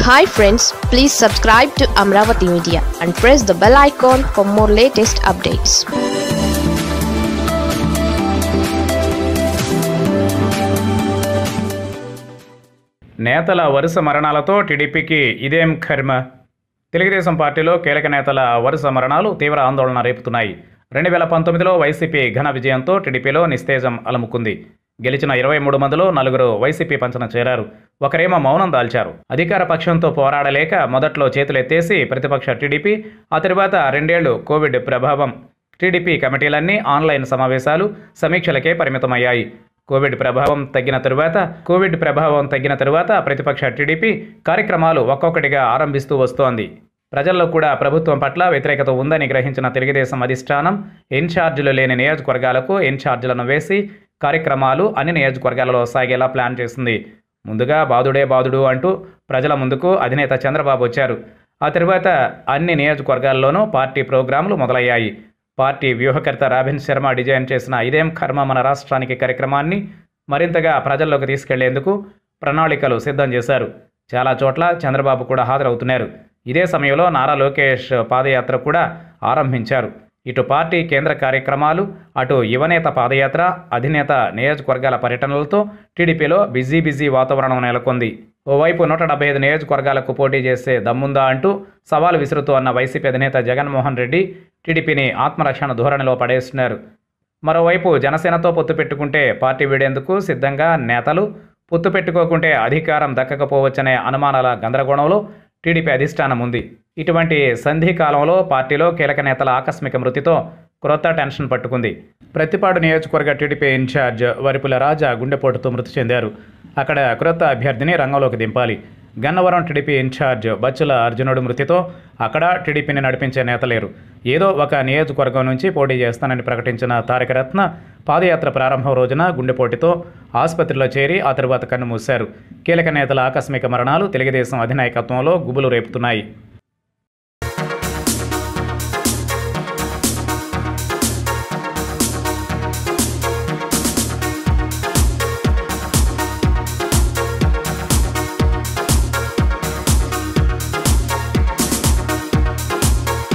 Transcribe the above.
hi friends please subscribe to Amaravati media and press the bell icon for more latest updates నేతల వరుస మరణాలతో టీడీపీకి ఇదేం కర్మ తెలుగుదేశం పార్టీలో కీలక నేతల వరుస మరణాలు తీవ్ర ఆందోళన రేపుతున్నాయి రెండు వేల పంతొమ్మిదిలో వైసీపీ ఘన విజయంతో టీడీపీలో నిస్తేజం అలముకుంది గెలిచిన ఇరవై మూడు మందిలో నలుగురు వైసీపీ పంచన చేరారు ఒకరేమో మౌనం దాల్చారు అధికార పక్షంతో పోరాడలేక మొదట్లో చేతులెత్తేసి ప్రతిపక్ష టీడీపీ ఆ తరువాత రెండేళ్లు కోవిడ్ ప్రభావం టీడీపీ కమిటీలన్నీ ఆన్లైన్ సమావేశాలు సమీక్షలకే పరిమితమయ్యాయి కోవిడ్ ప్రభావం తగ్గిన తరువాత కోవిడ్ ప్రభావం తగ్గిన తరువాత ప్రతిపక్ష టీడీపీ కార్యక్రమాలు ఒక్కొక్కటిగా ఆరంభిస్తూ వస్తోంది ప్రజల్లో కూడా ప్రభుత్వం పట్ల వ్యతిరేకత ఉందని గ్రహించిన తెలుగుదేశం అధిష్టానం ఇన్ఛార్జీలు లేని నియోజకవర్గాలకు ఇన్ఛార్జీలను వేసి కార్యక్రమాలు అన్ని నియోజకవర్గాలలో సాగేలా ప్లాన్ చేసింది ముందుగా బాదుడే బాదుడు అంటూ ప్రజల ముందుకు అధినేత చంద్రబాబు వచ్చారు ఆ తరువాత అన్ని నియోజకవర్గాల్లోనూ పార్టీ ప్రోగ్రాంలు మొదలయ్యాయి పార్టీ వ్యూహకర్త రాబిన్ శర్మ డిజైన్ చేసిన ఇదేం కర్మ మన రాష్ట్రానికి కార్యక్రమాన్ని మరింతగా ప్రజల్లోకి తీసుకెళ్లేందుకు ప్రణాళికలు సిద్ధం చేశారు చాలా చోట్ల చంద్రబాబు కూడా హాజరవుతున్నారు ఇదే సమయంలో నారా లోకేష్ పాదయాత్ర కూడా ఆరంభించారు ఇటు పార్టీ కేంద్ర కార్యక్రమాలు అటు యువనేత పాదయాత్ర అధినేత నియోజకవర్గాల పర్యటనలతో టీడీపీలో బిజీ బిజీ వాతావరణం నెలకొంది ఓవైపు నూట డెబ్బై ఐదు నియోజకవర్గాలకు పోటీ చేసే దమ్ముందా అంటూ సవాల్ విసురుతూ అన్న వైసీపీ అధినేత జగన్మోహన్ రెడ్డి టీడీపీని ఆత్మరక్షణ ధోరణిలో పడేస్తున్నారు మరోవైపు జనసేనతో పొత్తు పెట్టుకుంటే పార్టీ వీడేందుకు సిద్ధంగా నేతలు పొత్తు పెట్టుకోకుంటే అధికారం దక్కకపోవచ్చనే అనుమానాల గందరగోళంలో టీడీపీ అధిష్టానం ఉంది ఇటువంటి సంధి కాలంలో పార్టీలో కీలక నేతల ఆకస్మిక మృతితో క్రొత్త టెన్షన్ పట్టుకుంది ప్రతిపాడు నియోజకవర్గ టీడీపీ ఇన్ఛార్జ్ వరిపుల రాజా గుండెపోటుతో మృతి చెందారు అక్కడ క్రొత్త అభ్యర్థిని రంగంలోకి దింపాలి గన్నవరం టీడీపీ ఇన్ఛార్జ్ బచ్చుల అర్జునుడు మృతితో అక్కడ టీడీపీని నడిపించే నేత లేరు ఏదో ఒక నియోజకవర్గం నుంచి పోటీ చేస్తానని ప్రకటించిన తారకరత్న పాదయాత్ర ప్రారంభం రోజున గుండెపోటుతో ఆసుపత్రిలో చేరి ఆ తరువాత కన్ను మూశారు కీలక నేతల ఆకస్మిక మరణాలు తెలుగుదేశం అధినాయకత్వంలో గుబులు రేపుతున్నాయి